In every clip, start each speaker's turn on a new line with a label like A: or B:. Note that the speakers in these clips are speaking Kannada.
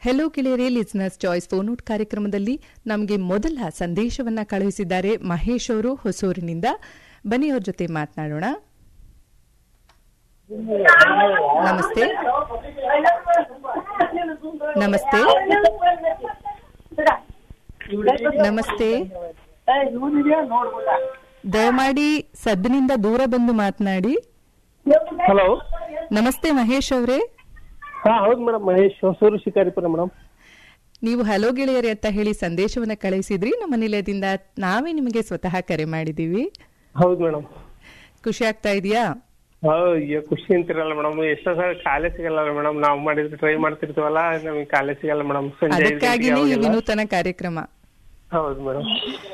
A: ಹೆಲೋ ಗೆಳೆಯರೇ ಲಿಸ್ನರ್ಸ್ ಚಾಯ್ಸ್ ಫೋನ್ ಔಟ್ ಕಾರ್ಯಕ್ರಮದಲ್ಲಿ ನಮಗೆ ಮೊದಲ ಸಂದೇಶವನ್ನ ಕಳುಹಿಸಿದ್ದಾರೆ ಮಹೇಶ್ ಅವರು ಹೊಸೂರಿನಿಂದ ಬನ್ನಿ ಅವ್ರ ಜೊತೆ ಮಾತನಾಡೋಣ ನಮಸ್ತೆ ನಮಸ್ತೆ ನಮಸ್ತೆ ದಯಮಾಡಿ ಸದ್ದಿನಿಂದ ದೂರ ಬಂದು ಮಾತನಾಡಿ
B: ಹಲೋ
A: ನಮಸ್ತೆ ಮಹೇಶ್ ಅವರೇ
B: ಹಾ ಹೌದು ಮೇಡಮ್ ಮಹೇಶ್ ಹೊಸೂರು ಶಿಕಾರಿಪುರ ಮೇಡಮ್
A: ನೀವು ಹಲೋ ಗೆಳೆಯರಿ ಅಂತ ಹೇಳಿ ಸಂದೇಶವನ್ನ ಕಳಿಸಿದ್ರಿ ನಮ್ಮ ನಿಲಯದಿಂದ ನಾವೇ ನಿಮಗೆ ಸ್ವತಃ ಕರೆ ಮಾಡಿದೀವಿ
B: ಹೌದು ಮೇಡಮ್
A: ಖುಷಿ ಆಗ್ತಾ ಇದೆಯಾ
B: ಅಯ್ಯೋ ಖುಷಿ ಅಂತಿರಲ್ಲ ಮೇಡಮ್ ಎಷ್ಟೋ ಸಲ ಕಾಲೇ ಸಿಗಲ್ಲ ಮೇಡಮ್ ನಾವು ಮಾಡಿದ್ರೆ ಟ್ರೈ ಮಾಡ್ತಿರ್ತೀವಲ್ಲ ನಮಗೆ ಕಾಲೇ ಸಿಗಲ್ಲ ಮೇಡಮ್ ಸಂಜೆ ಐದು ಗಂಟೆಗೆ
A: ಅದಕ್ಕಾಗಿನೇ ಈ
B: ಅವಾಗೆಲ್ಲ.
A: ವಿನೂತನ ಕಾರ್ಯಕ್ರಮ
B: ಹೌದು ಮೇಡಮ್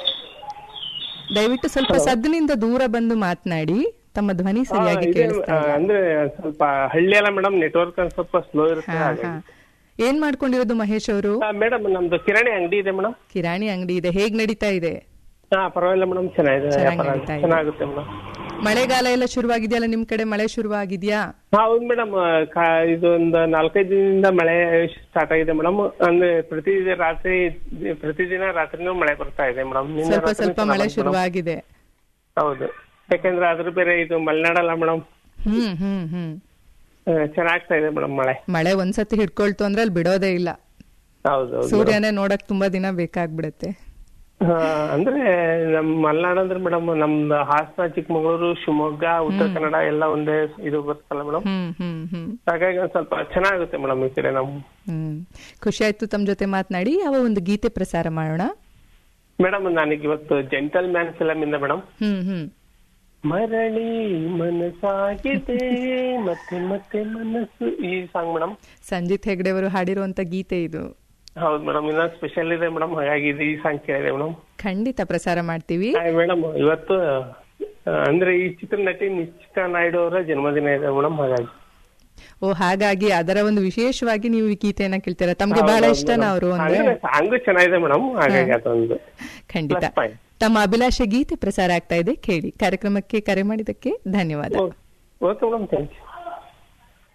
A: ದಯವಿಟ್ಟು ಸ್ವಲ್ಪ ಸದ್ದಿನಿಂದ ದೂರ ಬಂದು ಮಾತನಾಡಿ ತಮ್ಮ ಧ್ವನಿ ಸರಿಯಾಗಿ ಕೇಳಿಸ್ತಾ ಇಲ್ಲ.
B: ಅಂದ್ರೆ ಸ್ವಲ್ಪ ಹಳ್ಳಿ ಅಲ್ಲ ಮೇಡಮ್ ನೆಟ್ವರ್ಕ್ ಸ್ವಲ್ಪ ಸ್ಲೋ ಇರುತ್ತೆ
A: ಹಾ, ಹಾ. ಏನ್ ಮಾಡ್ಕೊಂಡಿರೋದು ಮಹೇಶ್ ಅವರು
B: ಮೇಡಮ್ ನಮ್ದು ಕಿರಾಣಿ ಅಂಗಡಿ ಇದೆ ಮೇಡಮ್
A: ಕಿರಾಣಿ ಅಂಗಡಿ ಇದೆ ಹೇಗ್ ನಡೀತಾ ಇದೆ
B: ಹಾ ಪರವಾಗಿಲ್ಲ ಮೇಡಮ್ ಚೆನ್ನಾಗಿದೆ
A: ಚೆನ್ನಾಗಿ
B: ವ್ಯಾಪಾರ
A: ನಡೀತಾ ಇದೆ.
B: ಚೆನ್ನಾಗುತ್ತೆ ಮೇಡಮ್
A: ಮಳೆಗಾಲ ಎಲ್ಲ ಶುರುವಾಗಿದೆಯಲ್ಲ ನಿಮ್ ಕಡೆ ಮಳೆ ಶುರುವಾಗಿದ್ಯಾ
B: ಹೌದು ಮೇಡಮ್ ಇದು ಒಂದು ನಾಲ್ಕೈದು ದಿನದಿಂದ ಮಳೆ ಸ್ಟಾರ್ಟ್ ಆಗಿದೆ ಮೇಡಮ್ ಅಂದ್ರೆ ಪ್ರತಿ ರಾತ್ರಿ ಪ್ರತಿದಿನ ರಾತ್ರಿನೂ ಮಳೆ ಬರ್ತಾ ಇದೆ ಮೇಡಮ್
A: ಸ್ವಲ್ಪ ಸ್ವಲ್ಪ ಮಳೆ ಶುರುವಾಗಿದೆ
B: ಹೌದು ಯಾಕಂದ್ರೆ ಅದ್ರ ಬೇರೆ ಇದು ಮಲೆನಾಡಲ್ಲ ಮೇಡಮ್
A: ಹ್ಮ್ ಹ್ಮ್ ಹ್ಮ್
B: ಚೆನ್ನಾಗ್ತಾ ಇದೆ ಮೇಡಮ್ ಮಳೆ
A: ಮಳೆ ಒಂದ್ಸತಿ ಹಿಡ್ಕೊಳ್ತು ಅಂದ್ರೆ ಅಲ್ಲಿ ಬಿಡೋದೇ ಇಲ್ಲ
B: ಹೌದು ಹೌದು
A: ಸೂರ್ಯನೇ ನೋಡಕ್ ತುಂಬಾ ದಿನ ಬೇಕಾಗ್ಬಿಡತ್ತೆ
B: ಹಾ, ಅಂದ್ರೆ ನಮ್ ಮಲೆನಾಡು ಅಂದ್ರೆ ಮೇಡಮ್ ನಮ್ದು ಹಾಸನ ಚಿಕ್ಕಮಗಳೂರು ಶಿವಮೊಗ್ಗ ಉತ್ತರ ಕನ್ನಡ ಎಲ್ಲ ಒಂದೇ ಇದು ಬರ್ತಲ್ಲ ಮೇಡಮ್
A: ಹ್ಮ್ ಹ್ಮ್ ಹ್ಮ್
B: ಹಾಗಾಗಿ ಒಂದ್ ಸ್ವಲ್ಪ ಚೆನ್ನಾಗುತ್ತೆ ಮೇಡಮ್ ಈ ಕಡೆ ನಮ್
A: ಹ್ಮ್ ಖುಷಿ ಆಯ್ತು ತಮ್ಮ ಜೊತೆ ಮಾತನಾಡಿ ಯಾವ ಒಂದು ಗೀತೆ ಪ್ರಸಾರ ಮಾಡೋಣ
B: ಮೇಡಮ್ ನನಗೆ ಇವತ್ತು ಜೆಂಟಲ್ ಮ್ಯಾನ್ ಫಿಲಮ್ ಇಂದ ಮೇಡಮ್
A: ಹ್ಮ್ ಹ್ಮ್
B: ಮರಳಿ ಮನಸಾಗಿದೆ ಮತ್ತೆ ಮತ್ತೆ ಮನಸ್ಸು ಈ ಸಾಂಗ್ ಮೇಡಮ್
A: ಸಂಜಿತ್ ಹೆಗ್ಡೆ ಅವರು ಹಾಡಿರುವಂತ ಗೀತೆ ಇದು
B: ಹೌದು ಮೇಡಮ್ ಇನ್ನ ಸ್ಪೆಷಲ್ ಇದೆ ಮೇಡಮ್ ಹಾಗಾಗಿ ಇದು ಈ ಸಾಂಗ್ ಕೇಳಿದೆ ಮೇಡಮ್
A: ಖಂಡಿತ ಪ್ರಸಾರ ಮಾಡ್ತೀವಿ
B: ಮೇಡಮ್ ಇವತ್ತು ಆ, ಅಂದ್ರೆ ಈ ಚಿತ್ರ ನಟಿ ನಿಶ್ಚಿತಾ ನಾಯ್ಡು ಅವರ ಜನ್ಮದಿನ ಇದೆ ಮೇಡಮ್ ಹಾಗಾಗಿ
A: ಓ ಹಾಗಾಗಿ ಅದರ ಒಂದು ವಿಶೇಷವಾಗಿ ನೀವು ಈ ಗೀತೆಯನ್ನ ಕೇಳ್ತೀರಾ ತಮ್ಗೆ ಬಹಳ ಇಷ್ಟನಾ ಅವರು ಅಂದ್ರೆ
B: ಸಾಂಗು ಚೆನ್ನಾಗಿದೆ ಮೇಡಮ್ ಹಾಗಾಗಿ ಅದೊಂದು
A: ಖಂಡಿತ
B: Plus point.
A: ತಮ್ಮ ಅಭಿಲಾಷೆ ಗೀತೆ ಪ್ರಸಾರ ಆಗ್ತಾ ಇದೆ ಕೇಳಿ ಕಾರ್ಯಕ್ರಮಕ್ಕೆ ಕರೆ ಮಾಡಿದ್ದಕ್ಕೆ ಧನ್ಯವಾದ
B: ಓಕೆ ಮೇಡಮ್ ಥ್ಯಾಂಕ್ ಯು